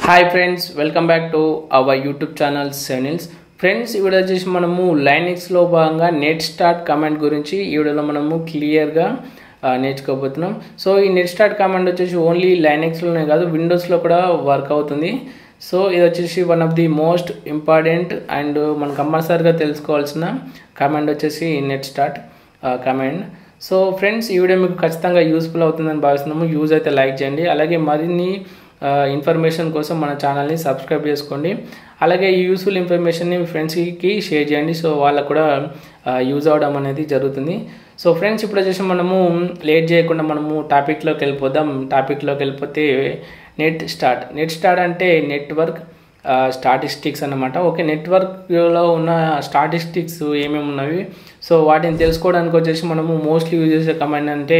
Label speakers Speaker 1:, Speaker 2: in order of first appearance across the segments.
Speaker 1: hi friends welcome back to our YouTube channel సెనిల్స్ friends ఈ video వచ్చేసి మనము లైనిక్స్లో భాగంగా నెట్ స్టార్ట్ కమెంట్ గురించి ఈ వీడియోలో మనము క్లియర్గా నేర్చుకోబోతున్నాం సో ఈ నెట్ స్టార్ట్ కమాండ్ వచ్చేసి ఓన్లీ లైనెక్స్లోనే కాదు విండోస్లో కూడా వర్క్ అవుతుంది సో ఇది వచ్చేసి one of the most important and మనం కంపల్సరీగా తెలుసుకోవాల్సిన కమాండ్ వచ్చేసి net start command so friends ఈ వీడియో మీకు ఖచ్చితంగా యూస్ఫుల్ అవుతుందని భావిస్తున్నాము యూజ్ అయితే లైక్ చేయండి అలాగే మరిన్ని ఇన్ఫర్మేషన్ కోసం మన ఛానల్ని సబ్స్క్రైబ్ చేసుకోండి అలాగే ఈ యూస్ఫుల్ ఇన్ఫర్మేషన్ని మీ ఫ్రెండ్స్కి షేర్ చేయండి సో వాళ్ళకు కూడా యూజ్ అవడం అనేది జరుగుతుంది సో ఫ్రెండ్స్ ఇప్పుడు వచ్చేసి మనము లేట్ చేయకుండా మనము టాపిక్లోకి వెళ్ళిపోదాం టాపిక్లోకి వెళ్ళిపోతే నెట్ స్టార్ట్ నెట్ స్టార్ట్ అంటే నెట్వర్క్ స్టాటిస్టిక్స్ అన్నమాట ఓకే నెట్వర్క్లో ఉన్న స్టాటిస్టిక్స్ ఏమేమి ఉన్నవి సో వాటిని తెలుసుకోవడానికి వచ్చేసి మనము మోస్ట్లీ యూజ్ చేసే కమాండ్ అంటే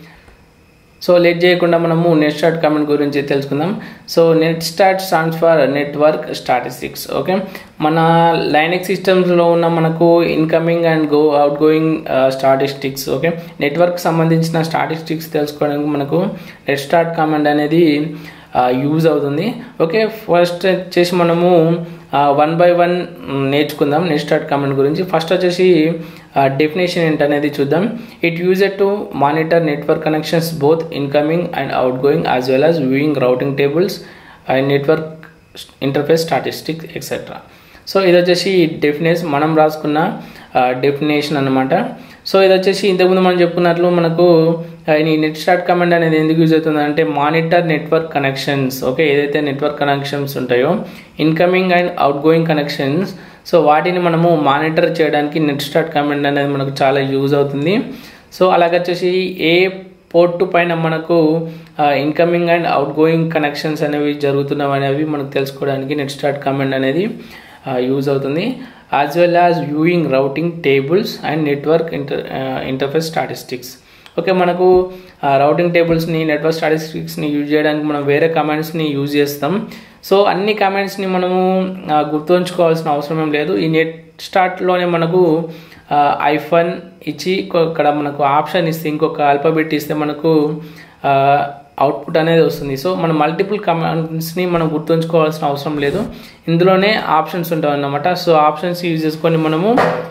Speaker 1: సో లెట్ చేయకుండా మనము నెట్ స్టార్ట్ కమెంట్ గురించి తెలుసుకుందాం so net start stands for network statistics okay మన లైనెక్ సిస్టమ్స్లో ఉన్న మనకు incoming and go outgoing statistics okay network సంబంధించిన స్టాటిస్టిక్స్ తెలుసుకోవడానికి మనకు నెట్ స్టార్ట్ కమాండ్ అనేది యూజ్ అవుతుంది ఓకే ఫస్ట్ వచ్చేసి మనము వన్ బై వన్ నేర్చుకుందాం నెట్ స్టార్ట్ కమెంట్ గురించి ఫస్ట్ వచ్చేసి డెఫినేషన్ ఏంటనేది చూద్దాం it used to monitor network connections both incoming and outgoing as well as viewing routing tables and network interface statistics etcetera so ఇది వచ్చేసి definition మనం రాసుకున్న definition అనమాట సో ఇది వచ్చేసి ఇంతకుముందు మనం చెప్పుకున్నట్లు మనకు ఈ నెట్ స్టార్ట్ కమాండ్ అనేది ఎందుకు యూజ్ అవుతుంది అంటే మానిటర్ నెట్వర్క్ కనెక్షన్స్ ఓకే ఏదైతే నెట్వర్క్ కనెక్షన్స్ ఉంటాయో incoming and outgoing connections so వాటిని మనము మానిటర్ చేయడానికి నెట్ స్టార్ట్ కమాండ్ అనేది మనకు చాలా యూజ్ అవుతుంది సో అలాగే వచ్చేసి ఏ పోర్టు పైన మనకు incoming and outgoing connections అనేవి జరుగుతున్నవి అనేవి మనకు తెలుసుకోవడానికి నెట్ స్టార్ట్ కమాండ్ అనేది యూజ్ అవుతుంది as well as viewing routing tables and network inter interface statistics okay మనకు రౌటింగ్ టేబుల్స్ని నెట్వర్క్ స్టాటిస్టిక్స్ని యూజ్ చేయడానికి మనం వేరే కమాండ్స్ని యూజ్ చేస్తాం సో అన్ని కమాండ్స్ని మనము గుర్తుంచుకోవాల్సిన అవసరం ఏం లేదు ఈ నెట్ స్టార్ట్లోనే మనకు ఐఫోన్ ఇచ్చి ఇక్కడ మనకు ఆప్షన్ ఇస్తే ఇంకొక ఆల్ఫాబెట్ ఇస్తే మనకు అవుట్పుట్ అనేది వస్తుంది సో మనం మల్టిపుల్ కమాండ్స్ని మనం గుర్తుంచుకోవాల్సిన అవసరం లేదు ఇందులోనే ఆప్షన్స్ ఉంటాయి అన్నమాట సో ఆప్షన్స్ యూజ్ చేసుకొని మనము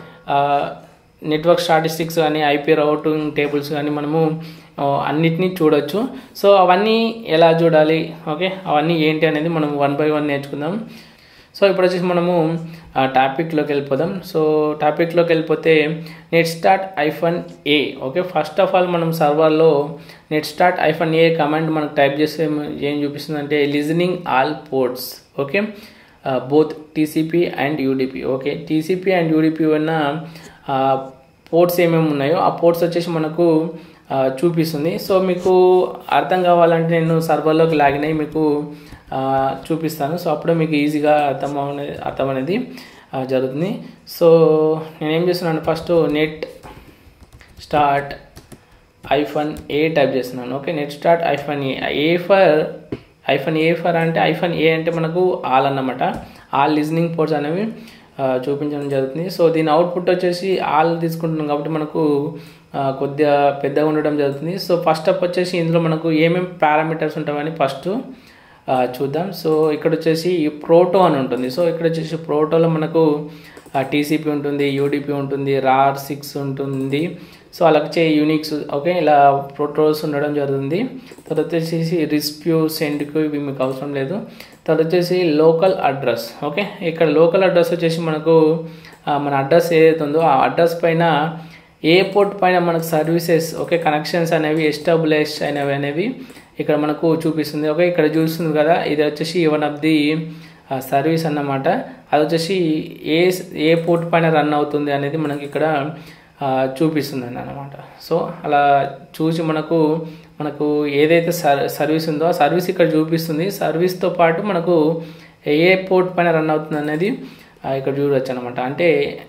Speaker 1: నెట్వర్క్ స్టాటిస్టిక్స్ కానీ ఐపీ రౌటింగ్ టేబుల్స్ కానీ మనము అన్నిటినీ చూడొచ్చు సో అవన్నీ ఎలా చూడాలి ఓకే అవన్నీ ఏంటి అనేది మనం వన్ బై వన్ నేర్చుకుందాం సో ఇప్పుడు వచ్చేసి మనము టాపిక్లోకి వెళ్ళిపోదాం సో టాపిక్లోకి వెళ్ళిపోతే net start hyphen a okay first of all మనం సర్వర్లో net start hyphen a command మనకు టైప్ చేస్తే ఏం చూపిస్తుంది అంటే listening all ports okay both TCP and UDP okay TCP and UDP ఉన్న పోర్ట్స్ ఏమేమి ఉన్నాయో ఆ పోర్ట్స్ వచ్చేసి మనకు చూపిస్తుంది సో మీకు అర్థం కావాలంటే నేను సర్వర్లోకి లాగిన్ అయ్యి మీకు చూపిస్తాను సో అప్పుడు మీకు ఈజీగా అర్థం అనేది అర్థం అనేది జరుగుతుంది సో నేను ఏం చేస్తున్నాను first net start hyphen a type చేస్తున్నాను okay net start hyphen a a for hyphen a for అంటే ఐఫోన్ ఏ అంటే మనకు ఆల్ అన్నమాట ఆల్ లిజనింగ్ పోర్ట్స్ అనేవి చూపించడం జరుగుతుంది సో దీని అవుట్పుట్ వచ్చేసి ఆల్ తీసుకుంటున్నాం కాబట్టి మనకు కొద్దిగా పెద్దగా ఉండడం జరుగుతుంది సో ఫస్ట్ అప్ వచ్చేసి ఇందులో మనకు ఏమేమి పారామీటర్స్ ఉంటామని ఫస్ట్ చూద్దాం సో ఇక్కడ వచ్చేసి ప్రోటో అని ఉంటుంది సో ఇక్కడ వచ్చేసి ప్రోటోలో మనకు టీసీపీ ఉంటుంది యూడిపి ఉంటుంది రార్ సిక్స్ ఉంటుంది సో అలా వచ్చే యూనిక్స్ ఓకే ఇలా ప్రోటోస్ ఉండడం జరుగుతుంది తర్వాత వచ్చేసి రిస్ప్యూ సెండ్కు ఇవి మీకు అవసరం లేదు తర్వాత వచ్చేసి లోకల్ అడ్రస్ ఓకే ఇక్కడ లోకల్ అడ్రస్ వచ్చేసి మనకు మన అడ్రస్ ఏదైతే ఉందో ఆ అడ్రస్ పైన ఏ పోర్ట్ పైన మనకు సర్వీసెస్ ఓకే కనెక్షన్స్ అనేవి ఎస్టాబ్లిష్ అయినవి అనేవి ఇక్కడ మనకు చూపిస్తుంది ఓకే ఇక్కడ చూస్తుంది కదా ఇది వచ్చేసి వన్ ఆఫ్ ది సర్వీస్ అన్నమాట అది వచ్చేసి ఏ ఏ పోర్ట్ పైన రన్ అవుతుంది అనేది మనకి ఇక్కడ చూపిస్తుంది అనమాట సో అలా చూసి మనకు మనకు ఏదైతే సర్వీస్ ఉందో ఆ సర్వీస్ ఇక్కడ చూపిస్తుంది సర్వీస్తో పాటు మనకు ఏ పోర్ట్ పైన రన్ అవుతుంది అనేది ఇక్కడ చూడవచ్చు అనమాట అంటే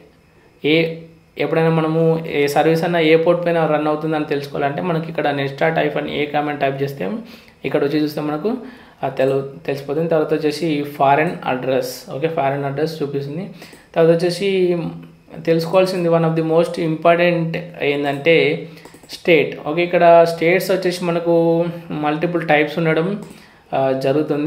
Speaker 1: ఏ ఎప్పుడైనా మనము ఏ సర్వీస్ అన్న ఏ పోర్ట్ పైన రన్ అవుతుందని తెలుసుకోవాలంటే మనకి ఇక్కడ net start hyphen a command type చేస్తే ఇక్కడ వచ్చి చూస్తే మనకు తెలు తెలిసిపోతుంది తర్వాత వచ్చేసి foreign address okay foreign address చూపిస్తుంది తర్వాత వచ్చేసి తెలుసుకోవాల్సింది one of the most important ఏంటంటే స్టేట్ ఓకే ఇక్కడ స్టేట్స్ వచ్చేసి మనకు మల్టిపుల్ టైప్స్ ఉండడం ఆ, జరుగుతుంది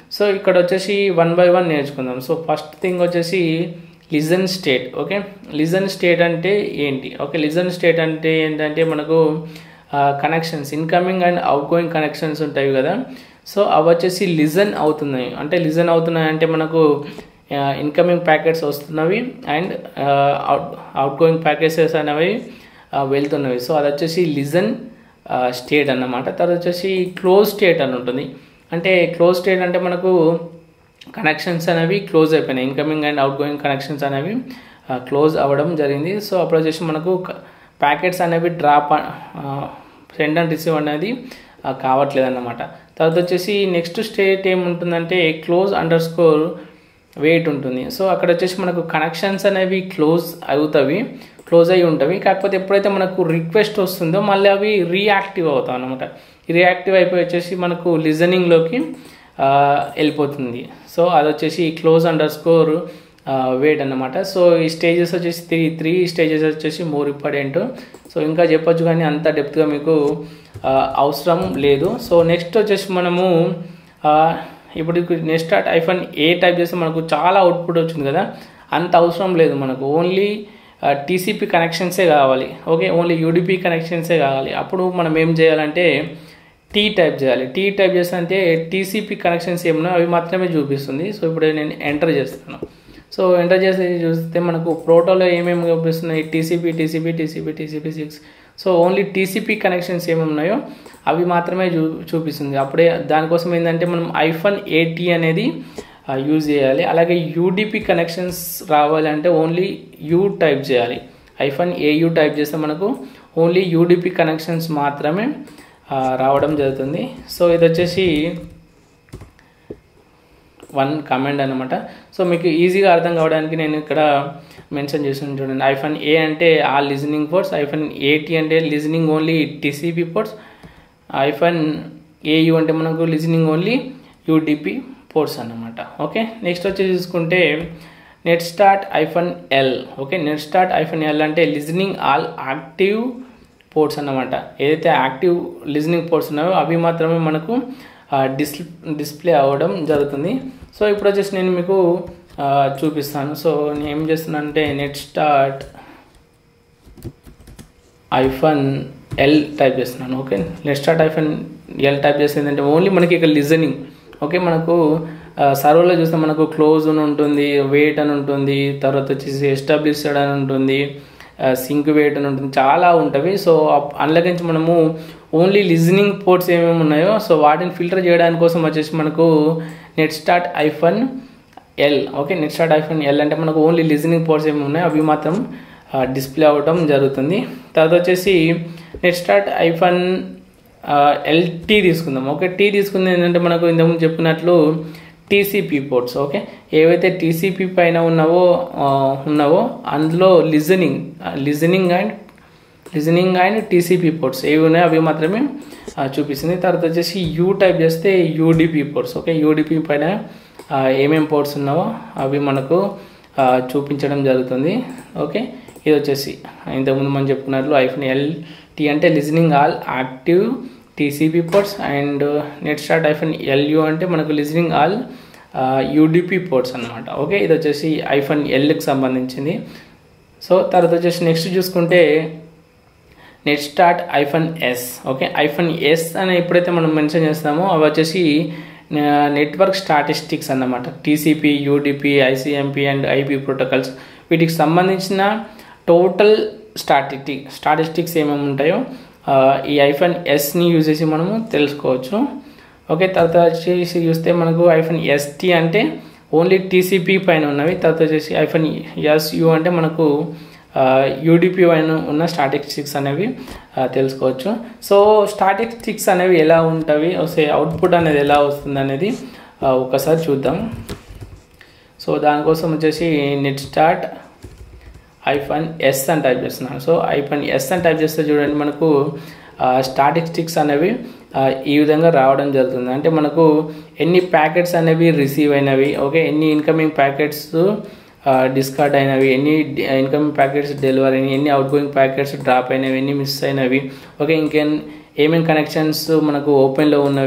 Speaker 1: సో ఇక్కడ వచ్చేసి వన్ బై వన్ నేర్చుకుందాం సో ఫస్ట్ థింగ్ వచ్చేసి listen state okay listen state అంటే ఏంటి ఓకే లిజన్ స్టేట్ అంటే ఏంటంటే మనకు connections incoming and outgoing connections ఉంటాయి కదా సో అవి వచ్చేసి లిజన్ అవుతున్నాయి అంటే లిజన్ అవుతున్నాయి అంటే మనకు ఇన్కమింగ్ ప్యాకెట్స్ వస్తున్నవి and out outgoing packets అనేవి వెళ్తున్నవి సో అది వచ్చేసి లిజన్ స్టేట్ అన్నమాట తర్వాత వచ్చేసి క్లోజ్ స్టేట్ అని ఉంటుంది అంటే క్లోజ్ స్టేట్ అంటే మనకు కనెక్షన్స్ అనేవి క్లోజ్ అయిపోయినాయి incoming and outgoing connections అనేవి క్లోజ్ అవ్వడం జరిగింది సో అప్పుడు వచ్చేసి మనకు ప్యాకెట్స్ అనేవి డ్రాప్ సెండ్ అండ్ రిసీవ్ అనేది కావట్లేదు అన్నమాట తర్వాత వచ్చేసి నెక్స్ట్ స్టేట్ ఏముంటుందంటే క్లోజ్ అండర్ స్కోర్ వెయిట్ ఉంటుంది సో అక్కడ వచ్చేసి మనకు కనెక్షన్స్ అనేవి క్లోజ్ అవుతాయి క్లోజ్ అయి ఉంటవి కాకపోతే ఎప్పుడైతే మనకు రిక్వెస్ట్ వస్తుందో మళ్ళీ అవి రియాక్టివ్ అవుతాం అనమాట రియాక్టివ్ అయిపోయి వచ్చేసి మనకు లిజనింగ్లోకి వెళ్ళిపోతుంది సో అది వచ్చేసి క్లోజ్ అండర్ స్కోర్ వెయిట్ అనమాట సో ఈ స్టేజెస్ వచ్చేసి త్రీ త్రీ స్టేజెస్ వచ్చేసి మోర్ ఇంపార్టెంట్ సో ఇంకా చెప్పొచ్చు కానీ అంత డెప్త్గా మీకు అవసరం లేదు సో నెక్స్ట్ వచ్చేసి మనము ఇప్పుడు నెక్స్ట్ ఐఫోన్ ఏ టైప్ చేస్తే మనకు చాలా అవుట్పుట్ వచ్చింది కదా అంత అవసరం లేదు మనకు ఓన్లీ టీసీపీ కనెక్షన్సే కావాలి ఓకే ఓన్లీ యూడిపి కనెక్షన్సే కావాలి అప్పుడు మనం ఏం చేయాలంటే టీ టైప్ చేయాలి టీ టైప్ చేస్తే అంటే టీసీపీ కనెక్షన్స్ ఏమన్నా అవి మాత్రమే చూపిస్తుంది సో ఇప్పుడు నేను ఎంటర్ చేస్తాను సో ఎంటర్ చేసి చూస్తే మనకు ప్రోటోలో ఏమేమి చూపిస్తున్నాయి TCP TCP TCP TCP six so only TCP connections ఏమి ఉన్నాయో అవి మాత్రమే చూ చూపిస్తుంది అప్పుడే దానికోసం ఏంటంటే మనం ఐఫోన్ ఏటీ అనేది యూజ్ చేయాలి అలాగే యూడిపి కనెక్షన్స్ రావాలంటే ఓన్లీ యూ టైప్ చేయాలి ఐఫోన్ ఏయూ టైప్ చేస్తే మనకు ఓన్లీ యూడిపి కనెక్షన్స్ మాత్రమే రావడం జరుగుతుంది సో ఇది వచ్చేసి వన్ కమాండ్ అనమాట సో మీకు ఈజీగా అర్థం కావడానికి నేను ఇక్కడ మెన్షన్ చేసిన చూడండి ఐఫోన్ ఏ అంటే ఆ లిజనింగ్ పోర్ట్స్ ఐఫోన్ ఏటీ అంటే listening only TCP ports hyphen a u అంటే మనకు లిజనింగ్ ఓన్లీ యూడిపి పోర్ట్స్ అన్నమాట ఓకే నెక్స్ట్ వచ్చి చూసుకుంటే net start hyphen l okay net start hyphen l అంటే లిజనింగ్ ఆల్ యాక్టివ్ పోర్ట్స్ అన్నమాట ఏదైతే యాక్టివ్ లిజనింగ్ పోర్ట్స్ ఉన్నాయో అవి మాత్రమే మనకు డిస్ డిస్ప్లే అవ్వడం జరుగుతుంది సో ఇప్పుడు వచ్చేసి నేను మీకు చూపిస్తాను సో నేను ఏం చేస్తున్నాను అంటే net start hyphen l type చేస్తున్నాను okay net start hyphen l type చేస్తే ఏంటంటే ఓన్లీ మనకి ఇక్కడ లిజనింగ్ ఓకే మనకు సర్వర్లో చూస్తే మనకు క్లోజ్ అని ఉంటుంది వెయిట్ అని ఉంటుంది తర్వాత వచ్చేసి ఎస్టాబ్లిష్డ్ అని ఉంటుంది సింక్ వెయిట్ అని ఉంటుంది చాలా ఉంటవి సో అందులోకించి మనము ఓన్లీ లిజనింగ్ పోర్ట్స్ ఏమేమి ఉన్నాయో సో వాటిని ఫిల్టర్ చేయడానికి కోసం వచ్చేసి మనకు net start hyphen l okay net start hyphen l అంటే మనకు ఓన్లీ లిజనింగ్ పోర్ట్స్ ఏమి ఉన్నాయో అవి మాత్రం డిస్ప్లే అవ్వడం జరుగుతుంది తర్వాత వచ్చేసి నెట్ స్టార్ట్ ఐఫోన్ ఎల్టీ తీసుకుందాం ఓకే టీ తీసుకుంది ఏంటంటే మనకు ఇంతకుముందు చెప్పినట్లు టీసీపీ పోర్ట్స్ ఓకే ఏవైతే టీసీపీ పైన ఉన్నావో ఉన్నావో అందులో listening listening and listening and TCP ports ఏవి ఉన్నాయో అవి మాత్రమే చూపిస్తుంది తర్వాత వచ్చేసి యూ టైప్ చేస్తే యూడిపి పోర్ట్స్ ఓకే యూడిపి పైన ఏమేం పోర్ట్స్ ఉన్నావో అవి మనకు చూపించడం జరుగుతుంది ఓకే ఇది వచ్చేసి ఇంతకుముందు మనం చెప్పుకున్నట్లు ఐఫోన్ ఎల్ టీ అంటే listening all active TCP ports and net start hyphen l u అంటే మనకు లిజనింగ్ ఆల్ యూడిపి పోర్ట్స్ అనమాట ఓకే ఇది వచ్చేసి ఐఫోన్ ఎల్కి సంబంధించింది సో తర్వాత వచ్చేసి నెక్స్ట్ చూసుకుంటే net start hyphen s okay hyphen s అని ఎప్పుడైతే మనం మెన్షన్ చేస్తామో అవి వచ్చేసి నెట్వర్క్ స్టాటిస్టిక్స్ అన్నమాట TCP UDP ICMP and IP protocols వీటికి సంబంధించిన టోటల్ స్టాటిస్టిక్ స్టాటిస్టిక్స్ ఏమేమి ఉంటాయో ఈ ఐఫోన్ ఎస్ని యూజ్ చేసి మనము తెలుసుకోవచ్చు ఓకే తర్వాత వచ్చేసి చూస్తే మనకు ఐఫోన్ ఎస్టీ అంటే ఓన్లీ టీసీపీ పైన ఉన్నవి తర్వాత వచ్చేసి ఐఫోన్ ఎస్యు అంటే మనకు యూడిపి పైన ఉన్న స్టాటిస్టిక్స్ అనేవి తెలుసుకోవచ్చు సో స్టాటిస్టిక్స్ అనేవి ఎలా ఉంటాయి వస్తే అవుట్పుట్ అనేది ఎలా వస్తుంది అనేది ఒకసారి చూద్దాం సో దానికోసం వచ్చేసి నెట్ స్టార్ట్ ఐఫోన్ ఎస్ అని టైప్ చేస్తున్నాను సో ఐఫోన్ ఎస్ అని టైప్ చేస్తే చూడండి మనకు స్టాటిస్టిక్స్ అనేవి ఈ విధంగా రావడం జరుగుతుంది అంటే మనకు ఎన్ని ప్యాకెట్స్ అనేవి రిసీవ్ అయినవి ఓకే ఎన్ని ఇన్కమింగ్ ప్యాకెట్స్ డిస్కార్డ్ అయినవి ఎన్ని ఇన్కమింగ్ ప్యాకెట్స్ డెలివరీ అయినవి ఎన్ని అవుట్ గోయింగ్ ప్యాకెట్స్ డ్రాప్ అయినవి ఎన్ని మిస్ అయినవి ఓకే ఇంకేం ఏమేమి కనెక్షన్స్ మనకు ఓపెన్లో ఉన్నవి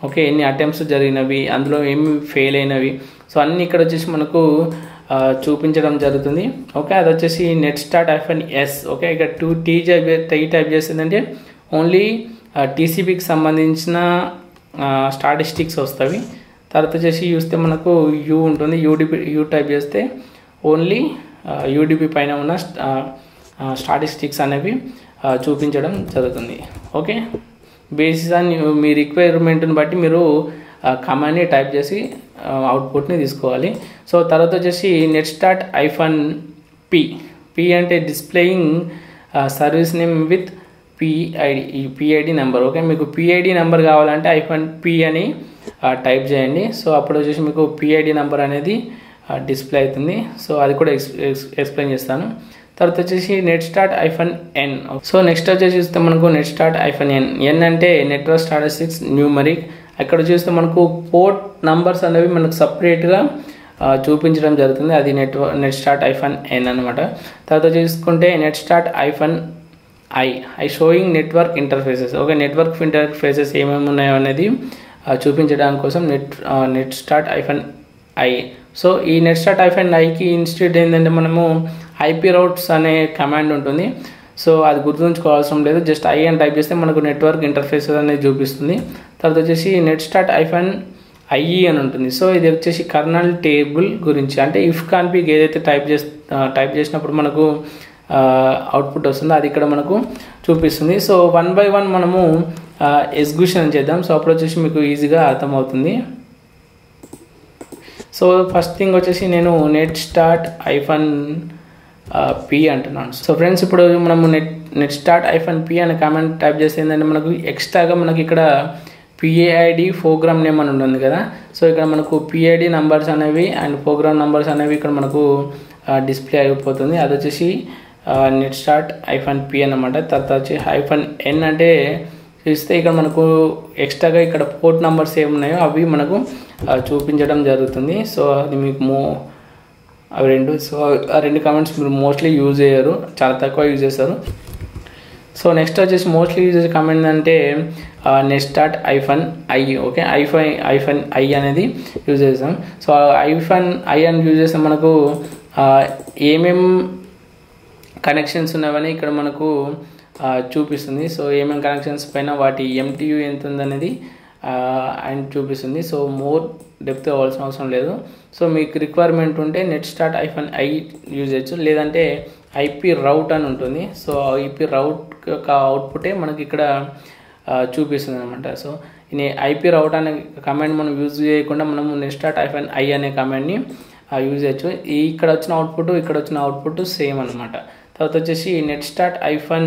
Speaker 1: ఓకే ఎన్ని అటెంప్ట్స్ జరిగినవి అందులో ఏమి ఫెయిల్ అయినవి సో అన్నీ ఇక్కడ వచ్చేసి మనకు ఆ, చూపించడం జరుగుతుంది ఓకే అది వచ్చేసి net start hyphen s okay ఇక్కడ to t type t type చేసిందంటే ఓన్లీ టీసీబీకి సంబంధించిన స్టాటిస్టిక్స్ వస్తాయి తర్వాత వచ్చేసి చూస్తే మనకు యూ ఉంటుంది యూడిపి యూ టైప్ చేస్తే ఓన్లీ యూడిపి పైన ఉన్న స్టాటిస్టిక్స్ అనేవి ఆ, చూపించడం జరుగుతుంది ఓకే బేసిస్ ఆన్ మీ రిక్వైర్మెంట్ని బట్టి మీరు కమాండ్ని టైప్ చేసి అవుట్పుట్ని తీసుకోవాలి సో తర్వాత వచ్చేసి net start hyphen p p అంటే displaying service name with PID ఈ పిఐడి నెంబర్ ఓకే మీకు పిఐడి నెంబర్ కావాలంటే ఐఫోన్ పి అని టైప్ చేయండి సో అప్పుడు వచ్చేసి మీకు పిఐడి నెంబర్ అనేది డిస్ప్లే అవుతుంది సో అది కూడా ఎక్స్ ఎక్స్- ఎక్స్ప్లెయిన్ చేస్తాను తర్వాత వచ్చేసి net start hyphen n so next వచ్చేసి చూస్తే మనకు net start hyphen n n అంటే నెట్వర్క్ స్టాటిస్టిక్స్ న్యూమరిక్ అక్కడ చూస్తే మనకు పోర్ట్ నంబర్స్ అనేవి మనకు సపరేట్గా చూపించడం జరుగుతుంది అది network net start hyphen n అనమాట తర్వాత చూసుకుంటే net start hyphen i i showing network interfaces okay network interfaces ఏమేమి ఉన్నాయో అనేది ఆ, చూపించడానికి కోసం net net start hyphen i so ఈ నెట్ స్టార్ట్ ఐఫోన్ ఐకి ఇన్స్టిట్యూట్ ఏంటంటే మనము ఐపీ రౌట్స్ అనే కమాండ్ ఉంటుంది సో అది గుర్తుంచుకోవాల్సిన లేదు జస్ట్ ఐ అని టైప్ చేస్తే మనకు నెట్వర్క్ ఇంటర్ఫేసెస్ అనేది చూపిస్తుంది తర్వాత వచ్చేసి నెట్ స్టార్ట్ ఐఫోన్ ఐఈ అని ఉంటుంది సో ఇది వచ్చేసి కర్నల్ టేబుల్ గురించి అంటే ఇఫ్ కాన్ఫిగ్ ఏదైతే టైప్ చేసి టైప్ చేసినప్పుడు మనకు అవుట్పుట్ వస్తుందో అది ఇక్కడ మనకు చూపిస్తుంది సో వన్ బై వన్ మనము ఎగ్జిక్యూషన్ చేద్దాం సో అప్పుడు వచ్చేసి మీకు ఈజీగా అర్థమవుతుంది సో ఫస్ట్ థింగ్ వచ్చేసి నేను నెట్ స్టార్ట్ ఐఫోన్ పి అంటున్నాను సో ఫ్రెండ్స్ ఇప్పుడు మనము net net start hyphen p అనే కామెంట్ టైప్ చేస్తే ఏంటంటే మనకు ఎక్స్ట్రాగా మనకి ఇక్కడ పిఏఐడి ప్రోగ్రామ్ నేమ్ అని ఉంటుంది కదా సో ఇక్కడ మనకు పిఐడి నంబర్స్ అనేవి అండ్ ప్రోగ్రామ్ నంబర్స్ అనేవి ఇక్కడ మనకు డిస్ప్లే అయిపోతుంది అది వచ్చేసి నెట్ స్టార్ట్ ఐఫోన్ పి అన్నమాట తర్వాత వచ్చి ఐఫోన్ ఎన్ అంటే చూస్తే ఇక్కడ మనకు ఎక్స్ట్రాగా ఇక్కడ పోర్ట్ నంబర్స్ ఏమున్నాయో అవి మనకు ఆ, చూపించడం జరుగుతుంది సో అది మీకు మో అవి రెండు సో ఆ రెండు కామెంట్స్ మీరు మోస్ట్లీ యూజ్ చేయరు చాలా తక్కువ యూజ్ చేస్తారు సో నెక్స్ట్ వచ్చేసి మోస్ట్లీ యూజ్ చేసే కామెంట్ అంటే next start hyphen i okay hyphen hyphen i అనేది యూజ్ చేస్తాం సో ఐఫోన్ ఐ అని యూజ్ చేస్తే మనకు ఆ, ఏమేం కనెక్షన్స్ ఉన్నవని ఇక్కడ మనకు ఆ, చూపిస్తుంది సో ఏమేమి కనెక్షన్స్ పైన వాటి ఎంటీయూ ఎంత ఉందనేది అండ్ చూపిస్తుంది సో మోర్ డెప్త్ అవ్వాల్సిన అవసరం లేదు సో మీకు రిక్వైర్మెంట్ ఉంటే net start hyphen i use చేయొచ్చు లేదంటే ఐపీ రౌట్ అని ఉంటుంది సో ఐపీ రౌట్ యొక్క అవుట్పుటే మనకి ఇక్కడ ఆ, చూపిస్తుంది అనమాట సో ఈ ఐపీ రౌట్ అనే కమాండ్ మనం యూజ్ చేయకుండా మనం నెట్ స్టార్ట్ ఐఫోన్ ఐ అనే కమాండ్ని యూజ్ చేయొచ్చు ఈ ఇక్కడ వచ్చిన అవుట్పుట్ ఇక్కడ వచ్చిన అవుట్పుట్ సేమ్ అనమాట తర్వాత వచ్చేసి net start hyphen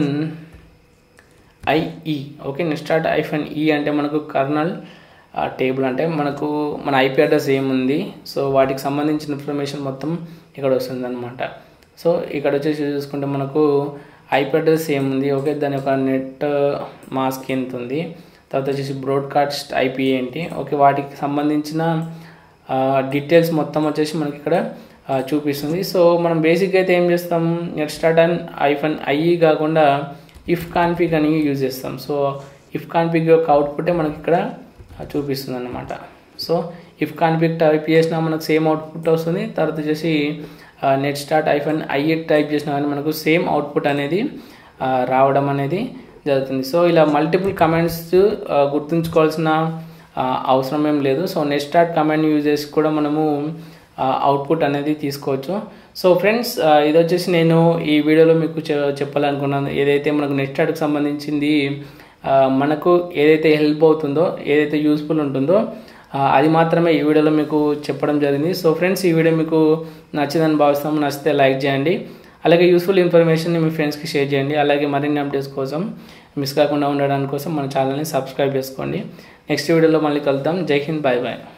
Speaker 1: i e okay net start hyphen e అంటే మనకు కర్నల్ టేబుల్ అంటే మనకు మన ఐపీ అడ్రస్ ఏముంది సో వాటికి సంబంధించిన ఇన్ఫర్మేషన్ మొత్తం ఇక్కడ వస్తుంది అనమాట సో ఇక్కడ వచ్చేసి చూసుకుంటే మనకు ఐపీ అడ్రస్ ఏముంది ఓకే దాని యొక్క నెట్ మాస్క్ ఎంత ఉంది తర్వాత వచ్చేసి బ్రాడ్కాస్ట్ ఐపీ ఏంటి ఓకే వాటికి సంబంధించిన డీటెయిల్స్ మొత్తం వచ్చేసి మనకి ఇక్కడ ఆ, చూపిస్తుంది సో మనం బేసిక్గా అయితే ఏం చేస్తాం net start and hyphen i e కాకుండా ఇఫ్ కాన్ఫిగ్ అని యూజ్ చేస్తాం సో ఇఫ్ కాన్ఫిగ్ యొక్క అవుట్పుటే మనకి ఇక్కడ ఆ, చూపిస్తుంది అన్నమాట సో ఇఫ్ కాన్ఫిగ్ టైప్ చేసినా మనకు సేమ్ అవుట్పుట్ వస్తుంది తర్వాత వచ్చేసి net start hyphen i e type చేసినా కానీ మనకు సేమ్ అవుట్పుట్ అనేది ఆ, రావడం అనేది జరుగుతుంది సో ఇలా మల్టిపుల్ కమెంట్స్ గుర్తుంచుకోవాల్సిన ఆ, అవసరం ఏం లేదు so net start command use చేసి కూడా మనము అవుట్పుట్ అనేది తీసుకోవచ్చు సో ఫ్రెండ్స్ ఇది వచ్చేసి నేను ఈ వీడియోలో మీకు చె- చెప్పాలనుకున్నాను ఏదైతే మనకు నెట్ స్టార్ట్కి సంబంధించింది ఆ, మనకు ఏదైతే హెల్ప్ అవుతుందో ఏదైతే యూస్ఫుల్ ఉంటుందో ఆ, అది మాత్రమే ఈ వీడియోలో మీకు చెప్పడం జరిగింది సో ఫ్రెండ్స్ ఈ వీడియో మీకు నచ్చిందని భావిస్తాము నచ్చితే లైక్ చేయండి అలాగే యూస్ఫుల్ ఇన్ఫర్మేషన్ని మీ ఫ్రెండ్స్కి షేర్ చేయండి అలాగే మరిన్ని అప్డేట్స్ కోసం మిస్ కాకుండా ఉండడానికి కోసం మన ఛానల్ని సబ్స్క్రైబ్ చేసుకోండి నెక్స్ట్ వీడియోలో మళ్ళీ కలుద్దాం జై హింద్ బాయ్ బాయ్